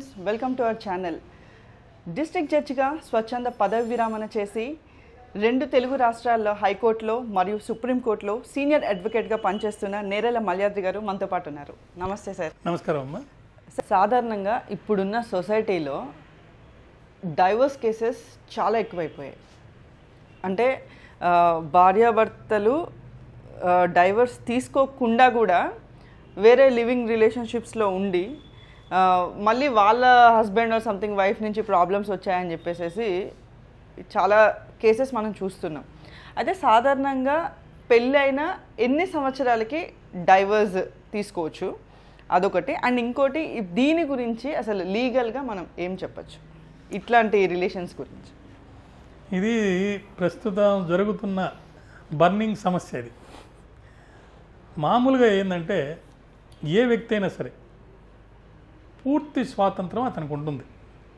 Friends welcome to our channel district జడ్జిగా స్వచ్ఛంద పదవి విరామణ చేసి రెండు తెలుగు రాష్ట్రాల్లో హైకోర్టులో మరియు సుప్రీంకోర్టులో సీనియర్ అడ్వకేట్గా పనిచేస్తున్న నేరెల మల్యాద్రి గారు మనతో పాటు ఉన్నారు నమస్తే సార్ నమస్కారం అమ్మా సాధారణంగా ఇప్పుడున్న సొసైటీలో డైవర్స్ కేసెస్ చాలా ఎక్కువైపోయాయి అంటే ఆ, భార్యాభర్తలు డైవర్స్ తీసుకోకుండా కూడా వేరే లివింగ్ రిలేషన్షిప్స్లో ఉండి ఆ, మళ్ళీ వాళ్ళ హస్బెండ్ ఆర్ సంథింగ్ వైఫ్ నుంచి ప్రాబ్లమ్స్ వచ్చాయని చెప్పేసి చాలా కేసెస్ మనం చూస్తున్నాం అయితే సాధారణంగా పెళ్ళైన ఎన్ని సంవత్సరాలకి డైవర్స్ తీసుకోవచ్చు అదొకటి అండ్ ఇంకోటి ఈ- దీని గురించి అసలు లీగల్గా మనం ఏం చెప్పచ్చు ఇట్లాంటి రిలేషన్స్ గురించి ఇది ప్రస్తుతం జరుగుతున్న బర్నింగ్ సమస్య ఇది మామూలుగా ఏంటంటే ఏ వ్యక్తి అయినా సరే పూర్తి స్వాతంత్రం అతనికి ఉంటుంది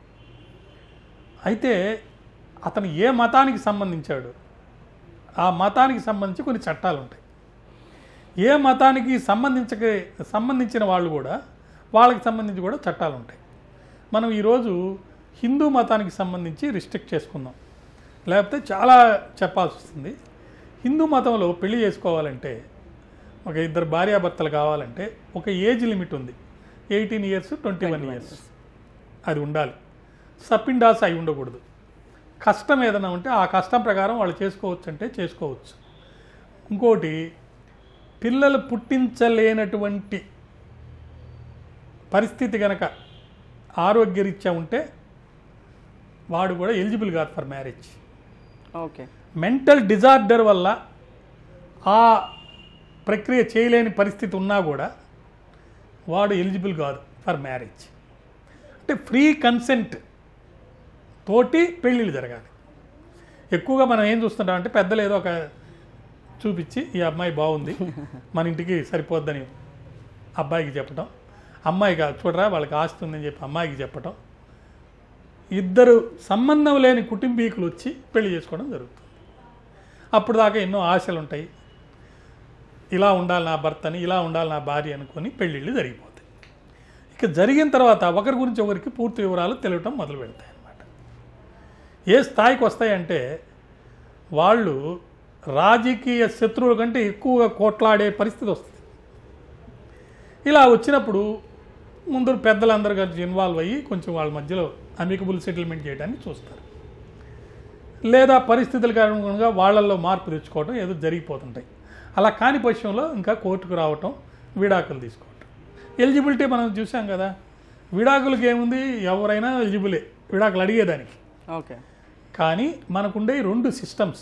అయితే అతను ఏ మతానికి సంబంధించాడు ఆ మతానికి సంబంధించి కొన్ని చట్టాలు ఉంటాయి ఏ మతానికి సంబంధించక సంబంధించిన వాళ్ళు కూడా వాళ్ళకి సంబంధించి కూడా చట్టాలు ఉంటాయి మనం ఈరోజు హిందూ మతానికి సంబంధించి రిస్ట్రిక్ట్ చేసుకుందాం లేకపోతే చాలా చెప్పాల్సి వస్తుంది హిందూ మతంలో పెళ్లి చేసుకోవాలంటే ఒక ఇద్దరు భార్యాభర్తలు కావాలంటే ఒక ఏజ్ లిమిట్ ఉంది eighteen years twenty one years అది ఉండాలి సప్పిండాస్ అయి ఉండకూడదు కష్టం ఏదైనా ఉంటే ఆ కష్టం ప్రకారం వాళ్ళు చేసుకోవచ్చు అంటే చేసుకోవచ్చు ఇంకోటి పిల్లలు పుట్టించలేనటువంటి పరిస్థితి గనక ఆరోగ్యరీత్యా ఉంటే వాడు కూడా ఎలిజిబుల్ కాదు for marriage okay mental disorder వల్ల ఆ ప్రక్రియ చేయలేని పరిస్థితి ఉన్నా కూడా వాడు ఎలిజిబుల్ కాదు ఫర్ మ్యారేజ్ అంటే ఫ్రీ కన్సెంట్ తోటి పెళ్ళిళ్ళు జరగాలి ఎక్కువగా మనం ఏం చూస్తుంటాం అంటే పెద్దలు ఏదో ఒక చూపించి ఈ అమ్మాయి బాగుంది మన ఇంటికి సరిపోద్దని అబ్బాయికి చెప్పటం అమ్మాయికి చూడరా వాళ్ళకి ఆస్తి ఉందని చెప్పి అమ్మాయికి చెప్పటం ఇద్దరు సంబంధం లేని కుటుంబీకులు వచ్చి పెళ్లి చేసుకోవడం జరుగుతుంది అప్పుడు దాకా ఎన్నో ఆశలు ఉంటాయి ఇలా ఉండాలి నా భర్తని ఇలా ఉండాలి నా భార్య అనుకొని పెళ్ళిళ్ళు జరిగిపోతాయి ఇక జరిగిన తర్వాత ఒకరి గురించి ఒకరికి పూర్తి వివరాలు తెలియటం మొదలు పెడతాయి అన్నమాట ఏ స్థాయికి వస్తాయంటే వాళ్ళు రాజకీయ శత్రువుల కంటే ఎక్కువగా కోట్లాడే పరిస్థితి వస్తుంది ఇలా వచ్చినప్పుడు ముందు పెద్దలందరూ కలిసి ఇన్వాల్వ్ అయ్యి కొంచెం వాళ్ళ మధ్యలో అమికబుల్ సెటిల్మెంట్ చేయడానికి చూస్తారు లేదా పరిస్థితులకు అనుగుణంగా వాళ్ళల్లో మార్పు తెచ్చుకోవడం ఏదో జరిగిపోతుంటాయి అలా కాని పక్షంలో ఇంకా కోర్టుకు రావటం విడాకులు తీసుకోవటం ఎలిజిబిలిటీ మనం చూసాం కదా విడాకులకి ఏముంది ఎవరైనా ఎలిజిబులే విడాకులు అడిగేదానికి ఓకే కానీ మనకుండే ఈ రెండు సిస్టమ్స్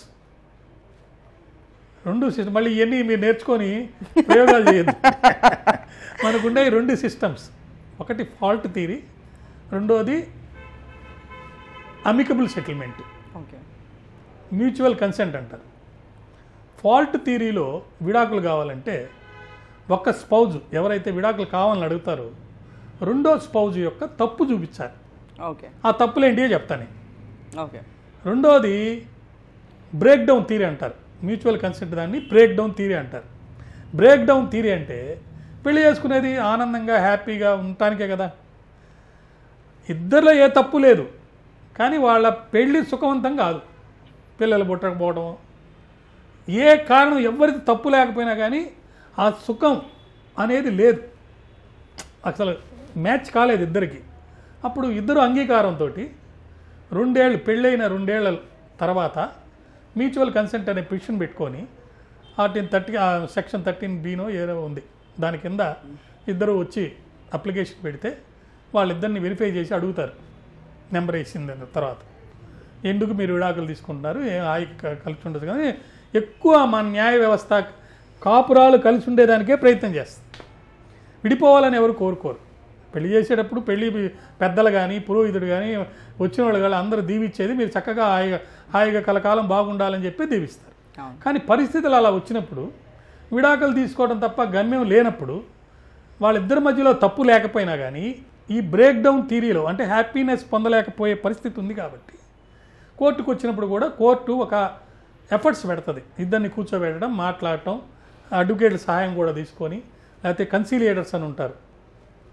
రెండు సిస్టమ్ మళ్ళీ ఇవన్నీ మీరు నేర్చుకొని ప్రయోగాలు చేయొద్దు మనకుండే ఈ రెండు సిస్టమ్స్ ఒకటి ఫాల్ట్ థీరీ రెండోది amicable settlement okay mutual consent అంటారు ఫాల్ట్ థీరీలో విడాకులు కావాలంటే ఒక స్పౌజ్ ఎవరైతే విడాకులు కావాలని అడుగుతారో రెండో స్పౌజ్ యొక్క తప్పు చూపించాలి ఓకే ఆ తప్పులు ఏంటియో చెప్తాను ఓకే రెండోది బ్రేక్ డౌన్ థీరీ అంటారు మ్యూచువల్ కన్సెంట్ దాన్ని బ్రేక్ డౌన్ థీరీ అంటారు బ్రేక్ డౌన్ థీరీ అంటే పెళ్లి చేసుకునేది ఆనందంగా హ్యాపీగా ఉండటానికే కదా ఇద్దరిలో ఏ తప్పు లేదు కానీ వాళ్ళ పెళ్లి సుఖవంతం కాదు పిల్లలు పుట్టకపోవడం ఏ కారణం ఎవరిది తప్పు లేకపోయినా కానీ ఆ సుఖం అనేది లేదు అసలు మ్యాచ్ కాలేదు ఇద్దరికి అప్పుడు ఇద్దరు అంగీకారంతో రెండేళ్ళు పెళ్ళైన రెండేళ్ల తర్వాత మ్యూచువల్ కన్సెంట్ అనే పిటిషన్ పెట్టుకొని ఆర్టిన్ థర్టీ సెక్షన్ థర్టీన్ బీనో ఏదో ఉంది దాని కింద ఇద్దరు వచ్చి అప్లికేషన్ పెడితే వాళ్ళిద్దరిని వెరిఫై చేసి అడుగుతారు నెంబర్ వేసిన తర్వాత ఎందుకు మీరు విడాకులు తీసుకుంటున్నారు ఏ హాయి క- కలిసి ఉండదు కానీ ఎక్కువ మన న్యాయ వ్యవస్థ కాపురాలు కలిసి ఉండేదానికే ప్రయత్నం చేస్తుంది విడిపోవాలని ఎవరు కోరుకోరు పెళ్లి చేసేటప్పుడు పెళ్లి పెద్దలు కానీ పురోహితుడు కానీ వచ్చిన వాళ్ళు కానీ అందరూ దీవిచ్చేది మీరు చక్కగా హాయిగా హాయిగా కలకాలం బాగుండాలని చెప్పి దీవిస్తారు అవును కానీ పరిస్థితులు అలా వచ్చినప్పుడు విడాకులు తీసుకోవడం తప్ప గమ్యం లేనప్పుడు వాళ్ళిద్దరి మధ్యలో తప్పు లేకపోయినా కానీ ఈ బ్రేక్ డౌన్ థీరీలో అంటే హ్యాపీనెస్ పొందలేకపోయే పరిస్థితి ఉంది కాబట్టి కోర్టుకు వచ్చినప్పుడు కూడా కోర్టు ఒక ఎఫర్ట్స్ పెడుతుంది ఇద్దరిని కూర్చోబెట్టడం మాట్లాడటం అడ్వకేట్ల సహాయం కూడా తీసుకొని లేకపోతే కన్సీలియేటర్స్ అని ఉంటారు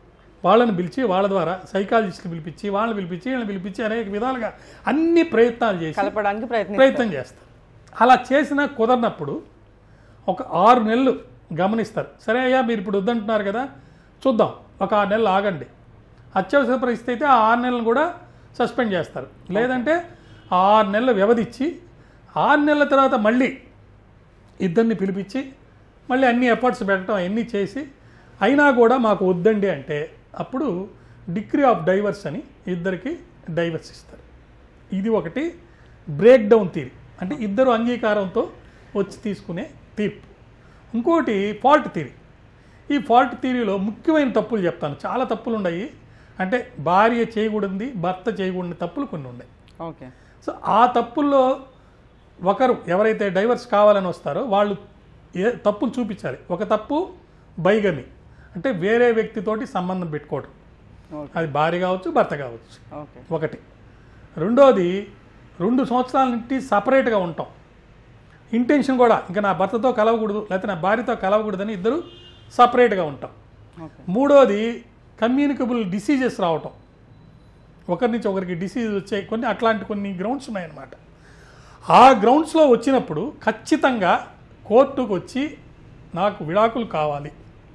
వాళ్ళని పిలిచి వాళ్ళ ద్వారా సైకాలజిస్టులు పిలిపించి వాళ్ళని పిలిపించి వీళ్ళని పిలిపించి అనేక విధాలుగా అన్ని ప్రయత్నాలు చేసి కలపడానికి ప్రయత్నం ప్రయత్నం చేస్తారు అలా చేసినా కుదరనప్పుడు ఒక ఆరు నెలలు గమనిస్తారు సరే అయ్యా మీరు ఇప్పుడు వద్దంటున్నారు కదా చూద్దాం ఒక ఆరు నెలలు ఆగండి అత్యవసర పరిస్థితి అయితే ఆ ఆరు నెలలు కూడా సస్పెండ్ చేస్తారు లేదంటే ఆ ఆరు నెలలు వ్యవధిచ్చి ఆరు నెలల తర్వాత మళ్ళీ ఇద్దరిని పిలిపించి మళ్ళీ అన్ని ఎఫర్ట్స్ పెట్టడం అన్నీ చేసి అయినా కూడా మాకు వద్దండి అంటే అప్పుడు డిగ్రీ ఆఫ్ డైవర్స్ అని ఇద్దరికి డైవర్స్ ఇస్తారు ఇది ఒకటి బ్రేక్ డౌన్ థీరీ అంటే ఇద్దరు అంగీకారంతో వచ్చి తీసుకునే తీర్పు ఇంకోటి ఫాల్ట్ థీరీ ఈ ఫాల్ట్ థీరీలో ముఖ్యమైన తప్పులు చెప్తాను చాలా తప్పులు ఉన్నాయి అంటే భార్య చేయకూడదు భర్త చేయకూడని తప్పులు కొన్ని ఉన్నాయి ఓకే సో ఆ తప్పుల్లో ఒకరు ఎవరైతే డైవర్స్ కావాలని వస్తారో వాళ్ళు ఏ తప్పులు చూపించాలి ఒక తప్పు బైగమి అంటే వేరే వ్యక్తితోటి సంబంధం పెట్టుకోవడం ఓకే అది భార్య కావచ్చు భర్త కావచ్చు ఓకే ఒకటి రెండోది రెండు సంవత్సరాల నుండి సపరేట్గా ఉంటాం ఇంటెన్షన్ కూడా ఇంకా నా భర్తతో కలవకూడదు లేకపోతే నా భార్యతో కలవకూడదని ఇద్దరు సపరేట్గా ఉంటాం ఓకే మూడోది కమ్యూనికబుల్ డిసీజెస్ రావటం ఒకరి నుంచి ఒకరికి డిసీజ్ వచ్చే కొన్ని అట్లాంటి కొన్ని గ్రౌండ్స్ ఉన్నాయన్నమాట ఆ గ్రౌండ్స్లో వచ్చినప్పుడు ఖచ్చితంగా కోర్టుకు వచ్చి నాకు విడాకులు కావాలి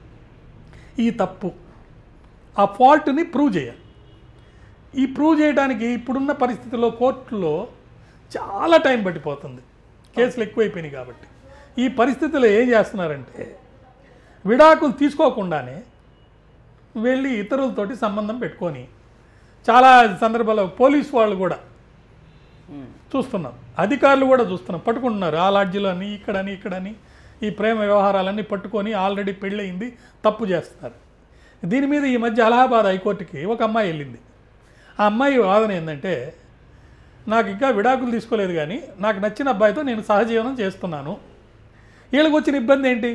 ఈ తప్పు ఆ ఫాల్ట్ని ప్రూవ్ చేయాలి ఈ ప్రూవ్ చేయడానికి ఇప్పుడున్న పరిస్థితుల్లో కోర్టులో చాలా టైం పట్టిపోతుంది కేసులు ఎక్కువైపోయినాయి కాబట్టి ఈ పరిస్థితుల్లో ఏం చేస్తున్నారంటే విడాకులు తీసుకోకుండానే వెళ్ళి ఇతరులతోటి సంబంధం పెట్టుకొని చాలా సందర్భాల్లో పోలీసు వాళ్ళు కూడా చూస్తున్నాం అధికారులు కూడా చూస్తున్నాం పట్టుకుంటున్నారు ఆ లాడ్జిలో అని ఇక్కడని ఇక్కడని ఈ ప్రేమ వ్యవహారాలన్నీ పట్టుకొని ఆల్రెడీ పెళ్ళయింది తప్పు చేస్తున్నారు దీని మీద ఈ మధ్య అలహాబాద్ హైకోర్టుకి ఒక అమ్మాయి వెళ్ళింది ఆ అమ్మాయి వాదన ఏంటంటే నాకు ఇంకా విడాకులు తీసుకోలేదు కానీ నాకు నచ్చిన అబ్బాయితో నేను సహజీవనం చేస్తున్నాను వీళ్ళకి వచ్చిన ఇబ్బంది ఏంటి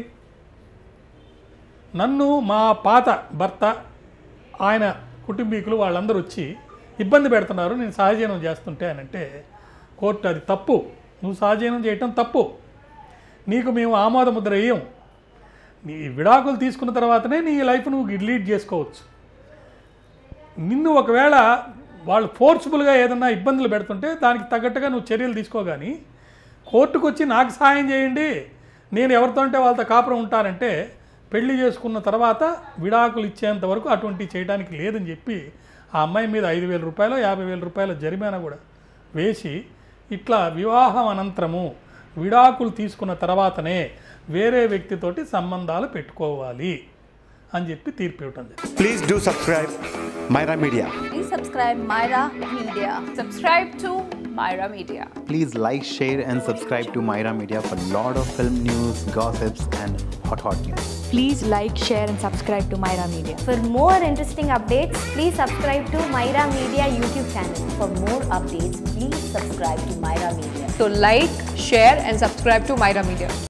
నన్ను మా పాత భర్త ఆయన కుటుంబీకులు వాళ్ళందరూ వచ్చి ఇబ్బంది పెడుతున్నారు నేను సహజీవనం చేస్తుంటే అని అంటే కోర్టు అది తప్పు నువ్వు సహజీవనం చేయటం తప్పు నీకు మేము ఆమోద ముద్ర వేయం నీ విడాకులు తీసుకున్న తర్వాతనే నీ లైఫ్ నువ్వు లీడ్ చేసుకోవచ్చు నిన్ను ఒకవేళ వాళ్ళు ఫోర్స్ఫుల్గా ఏదన్నా ఇబ్బందులు పెడుతుంటే దానికి తగ్గట్టుగా నువ్వు చర్యలు తీసుకోగాని కోర్టుకు వచ్చి నాకు సహాయం చేయండి నేను ఎవరితో అంటే వాళ్ళతో కాపురం ఉంటానంటే పెళ్లి చేసుకున్న తర్వాత విడాకులు ఇచ్చేంత వరకు అటువంటి చేయడానికి లేదని చెప్పి ఆ అమ్మాయి మీద ఐదు వేల రూపాయలు యాభై వేల రూపాయల జరిమానా కూడా వేసి ఇట్లా వివాహం అనంతరము విడాకులు తీసుకున్న తర్వాతనే వేరే వ్యక్తితోటి సంబంధాలు పెట్టుకోవాలి అని చెప్పి తీర్పు ఇవ్వటం జరిగింది Please do subscribe Myra Media. Please subscribe Myra Media. Subscribe to Myra Media. Please like, share, and subscribe to Myra Media for lot of film news, gossips, and hot hot news. Please like, share, and subscribe to Myra Media. For more interesting updates, please subscribe to Myra Media YouTube channel. For more updates, please subscribe to Myra Media. So like, share and subscribe to Myra Media.